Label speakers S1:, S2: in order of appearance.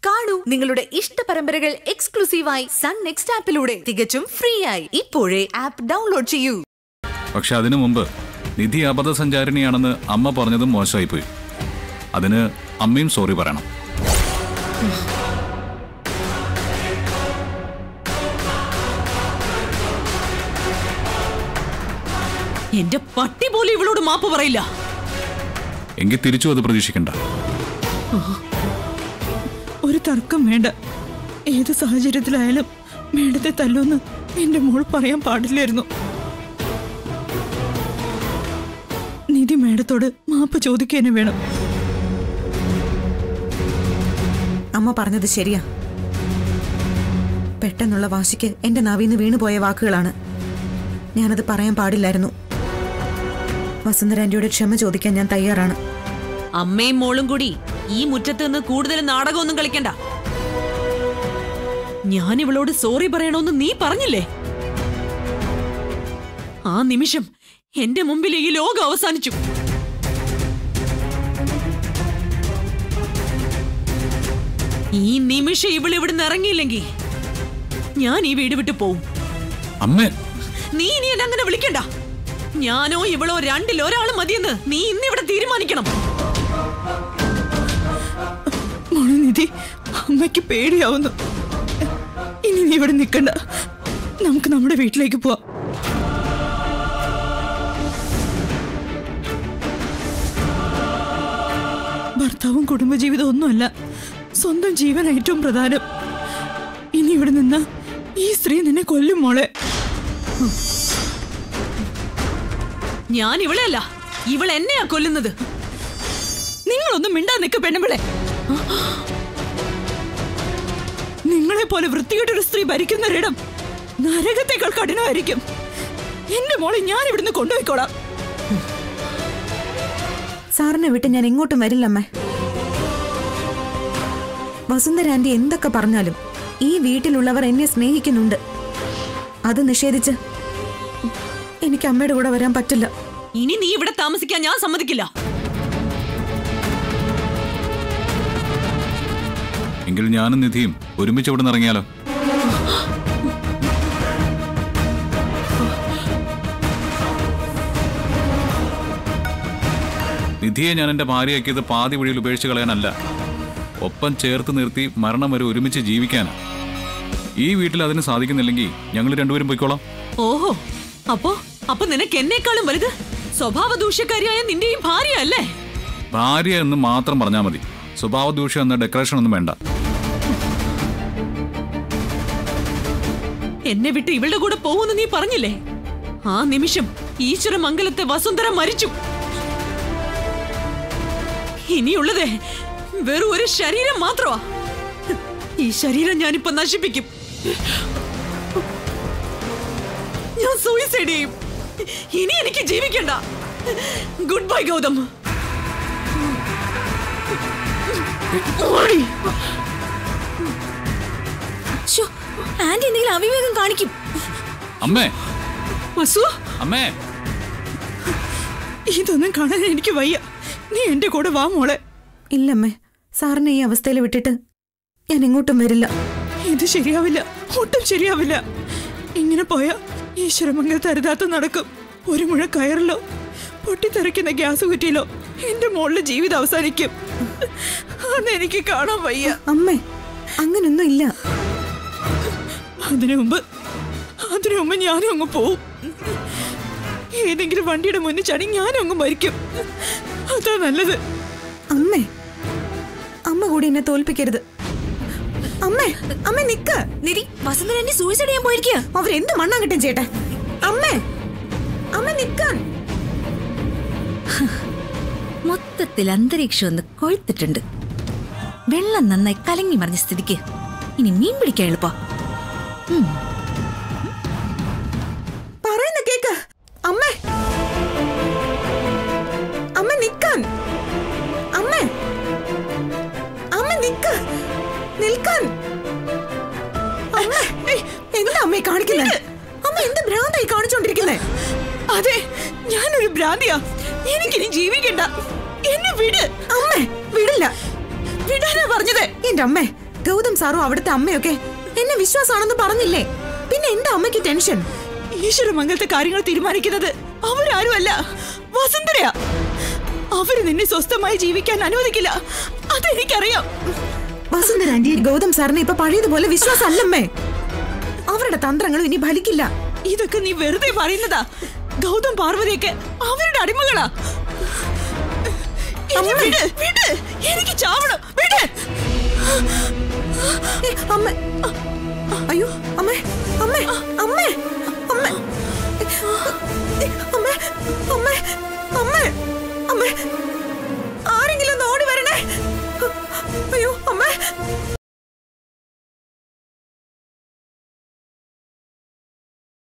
S1: കാണൂ നിങ്ങളുടെ ഇഷ്ട പരമ്പരകൾ എക്സ്ക്ലൂസീവായി സൺ നെക്സ്റ്റ് ആപ്പിലൂടെ തികച്ചും ഫ്രീ ആയി ഇപ്പോഴേ ആപ്പ് ഡൗൺലോഡ് ചെയ്യൂ
S2: പക്ഷെ അതിനു മുമ്പ് നിധി അബദ്ധസഞ്ചാരിണിയാണെന്ന് അമ്മ പറഞ്ഞതും മോശമായിപ്പോയി അതിന് അമ്മയും സോറി പറയണം
S3: എന്റെ പട്ടി പോലും ഇവളോട് മാപ്പ് പറയില്ല
S2: എങ്കിൽ തിരിച്ചു അത് പ്രതീക്ഷിക്കണ്ട
S4: ഒരു തർക്കം വേണ്ട ഏത് സാഹചര്യത്തിലായാലും മേഡത്തെ തല്ലുമെന്ന് എന്റെ മോൾ പറയാൻ പാടില്ലായിരുന്നു നിധി മേഡത്തോട് മാപ്പ് ചോദിക്കാനും വേണം
S5: അമ്മ പറഞ്ഞത് ശരിയാ പെട്ടെന്നുള്ള വാശിക്ക് എന്റെ നാവിന്ന് വീണുപോയ വാക്കുകളാണ് ഞാനത് പറയാൻ പാടില്ലായിരുന്നു വസുന്ധരാന്റിയോട് ക്ഷമ ചോദിക്കാൻ ഞാൻ തയ്യാറാണ്
S3: അമ്മയും മോളും കൂടി ഈ മുറ്റത്ത് നിന്ന് കൂടുതൽ നാടകമൊന്നും കളിക്കണ്ട ഞാൻ ഇവളോട് സോറി പറയണമെന്ന് നീ പറഞ്ഞില്ലേ ആ നിമിഷം എന്റെ മുമ്പിൽ ഈ ലോകം അവസാനിച്ചു ഈ നിമിഷം ഇവൾ ഇവിടുന്ന് ഇറങ്ങിയില്ലെങ്കിൽ ഞാൻ ഈ വീട് വിട്ടു പോവും
S2: അമ്മേ
S3: നീ ഇനി എന്നെ അങ്ങനെ വിളിക്കണ്ട ഞാനോ ഇവളോ രണ്ടിൽ ഒരാൾ മതിയെന്ന് നീ ഇന്നിവിടെ തീരുമാനിക്കണം
S4: മോളെ നിധി അമ്മയ്ക്ക് പേടിയാവുന്നു ഇനി നീ ഇവിടെ നിൽക്കണ്ട നമുക്ക് നമ്മുടെ വീട്ടിലേക്ക് പോവാം ഭർത്താവും കുടുംബജീവിതവും ഒന്നുമല്ല സ്വന്തം ജീവൻ ഏറ്റവും പ്രധാനം ഇനി ഇവിടെ നിന്ന് ഈ സ്ത്രീ നിന്നെ കൊല്ലും മോളെ
S3: ഞാൻ ഇവളെയല്ല ഇവൾ എന്നെയാ കൊല്ലുന്നത്
S4: നിങ്ങളൊന്നും മിണ്ടാ നിൽക്ക പെണ്ണുമ്പിളെ നിങ്ങളെ പോലെ വൃത്തികെട്ടൊരു സ്ത്രീ ഭരിക്കുന്നൊരിടം നരകത്തെക്കാൾ കഠിനമായിരിക്കും എന്റെ മോളെ ഞാൻ ഇവിടുന്ന് കൊണ്ടുപോയിക്കോളാം
S5: സാറിനെ വിട്ട് ഞാൻ എങ്ങോട്ടും വരില്ലമ്മേ വസുന്ധരാന്റി എന്തൊക്കെ പറഞ്ഞാലും ഈ വീട്ടിലുള്ളവർ എന്നെ സ്നേഹിക്കുന്നുണ്ട് അത് നിഷേധിച്ച് എനിക്ക് അമ്മയുടെ കൂടെ വരാൻ പറ്റില്ല
S3: ഇനി നീ ഇവിടെ താമസിക്കാൻ ഞാൻ സമ്മതിക്കില്ല
S2: എങ്കിൽ ഞാനും നിധിയും ഒരുമിച്ച് ഇവിടെ നിന്ന് ഇറങ്ങിയാലോ നിധിയെ ഞാൻ എന്റെ ഭാര്യയാക്കിയത് പാതി വഴിയിൽ ഉപേക്ഷിച്ച് കളയാനല്ല ഒപ്പം ചേർത്ത് നിർത്തി മരണം വരെ ഒരുമിച്ച് ജീവിക്കാനാ ഈ വീട്ടിൽ അതിന് സാധിക്കുന്നില്ലെങ്കിൽ ഞങ്ങൾ രണ്ടുപേരും പോയിക്കോളാം
S3: ഓഹോ അപ്പോ അപ്പൊ നിനക്ക് എന്നെക്കാളും വലുത് സ്വഭാവ ദൂഷ്യക്കാരിയായ നിന്റെയും ഭാര്യ അല്ലേ
S2: ഭാര്യ എന്ന് മാത്രം പറഞ്ഞാൽ മതി സ്വഭാവ ദൂഷ്യം എന്ന ഡെക്കറേഷൻ ഒന്നും വേണ്ട
S3: എന്നെ വിട്ട് ഇവളുടെ കൂടെ പോകുമെന്ന് നീ പറഞ്ഞില്ലേ ആ നിമിഷം ഈശ്വര മംഗലത്തെ വസുന്ധര മരിച്ചു ഇനിയുള്ളത് വെറും ഒരു ശരീരം മാത്രമാ ഈ ശരീരം ഞാനിപ്പോ നശിപ്പിക്കും ഞാൻ സൂയിസൈഡ് ചെയ്യും ഇനി എനിക്ക് ജീവിക്കണ്ട ഗുഡ് ബൈ ഗൗതം ഓടി.
S1: ആന്റി എന്തെങ്കിലും അവിവേകം കാണിക്കും
S2: അമ്മേ
S3: വസു
S2: അമ്മേ
S4: ഇതൊന്നും കാണാൻ എനിക്ക് വയ്യ നീ എന്റെ കൂടെ വാ മോളെ
S5: ഇല്ലമ്മേ സാറിനെ ഈ അവസ്ഥയിൽ വിട്ടിട്ട് ഞാൻ എങ്ങോട്ടും വരില്ല
S4: ഇത് ശരിയാവില്ല ഒട്ടും ശരിയാവില്ല ഇങ്ങനെ പോയാ ഈശ്വരമംഗലത്ത് അരുതാത്ത നടക്കും ഒരു മുഴ കയറിലോ പൊട്ടിത്തെറിക്കുന്ന ഗ്യാസ് കുറ്റിയിലോ എന്റെ മോളിലെ ജീവിതം അവസാനിക്കും അതെനിക്ക് കാണാൻ വയ്യ
S5: അമ്മേ അങ്ങനൊന്നും ഇല്ല
S4: അതിനു മുമ്പ് അതിനു മുമ്പ് ഞാനും അങ്ങ് പോവും ഏതെങ്കിലും വണ്ടിയുടെ മുന്നിൽ ചാടി ഞാനും അങ്ങ് മരിക്കും അതാ നല്ലത്
S5: അമ്മേ അമ്മ കൂടി എന്നെ തോൽപ്പിക്കരുത് അമ്മേ അമ്മ നിക്ക്
S1: നിധി വസുന്ധരാന്റി സൂയിസൈഡ് ചെയ്യാൻ പോയിരിക്കുക
S5: അവരെന്ത് മണ്ണാൻ കിട്ടും ചേട്ടാ അമ്മേ അമ്മ നിക്കാൻ
S6: മൊത്തത്തിൽ അന്തരീക്ഷം ഒന്ന് കൊഴുത്തിട്ടുണ്ട് വെള്ളം നന്നായി കലങ്ങി മറിഞ്ഞ സ്ഥിതിക്ക് ഇനി മീൻ പിടിക്കാൻ എളുപ്പ
S5: പറയുന്ന കേക്ക് അമ്മേ അമ്മ നിക്കാൻ അമ്മേ അമ്മ നിക്ക് നിൽക്കാൻ അമ്മേ, ഏയ്, എന്താ അമ്മേ കാണിക്കുന്നത് അമ്മ എന്ത് ഭ്രാന്തായി കാണിച്ചോണ്ടിരിക്കുന്നേ
S4: അതെ ഞാനൊരു ഭ്രാന്തിയാ എനിക്കിനി ജീവിക്കണ്ട എന്നെ വിട്
S5: അമ്മേ വിടില്ല
S4: വിടാനാ പറഞ്ഞത്
S5: എന്റെ അമ്മേ ഗൗതം സാറും അവിടുത്തെ അമ്മയൊക്കെ എന്നെ വിശ്വാസാണെന്ന് പറഞ്ഞില്ലേ പിന്നെ എന്താ അമ്മയ്ക്ക് ടെൻഷൻ
S4: ഈശ്വരമംഗലത്തെ കാര്യങ്ങൾ തീരുമാനിക്കുന്നത് അവരാരുമല്ല വസുന്ധരയാ അവര് നിന്നെ സ്വസ്ഥമായി ജീവിക്കാൻ അനുവദിക്കില്ല അതെനിക്കറിയാം
S5: വസുന്ധര ആന്റി ഗൗതം സാറിനെ ഇപ്പൊ പഴയതുപോലെ വിശ്വാസമല്ലമ്മേ അവരുടെ തന്ത്രങ്ങളും ഇനി ഫലിക്കില്ല
S4: ഇതൊക്കെ നീ വെറുതെ പറയുന്നതാ ഗൗതം പാർവതിയൊക്കെ അവരുടെ അടിമകളാ എന്നെ വിട്, വിട്. എനിക്ക് ചാവണം വിട്
S5: ഏ, അമ്മ അയ്യോ അമ്മേ അമ്മേ അമ്മേ അമ്മേ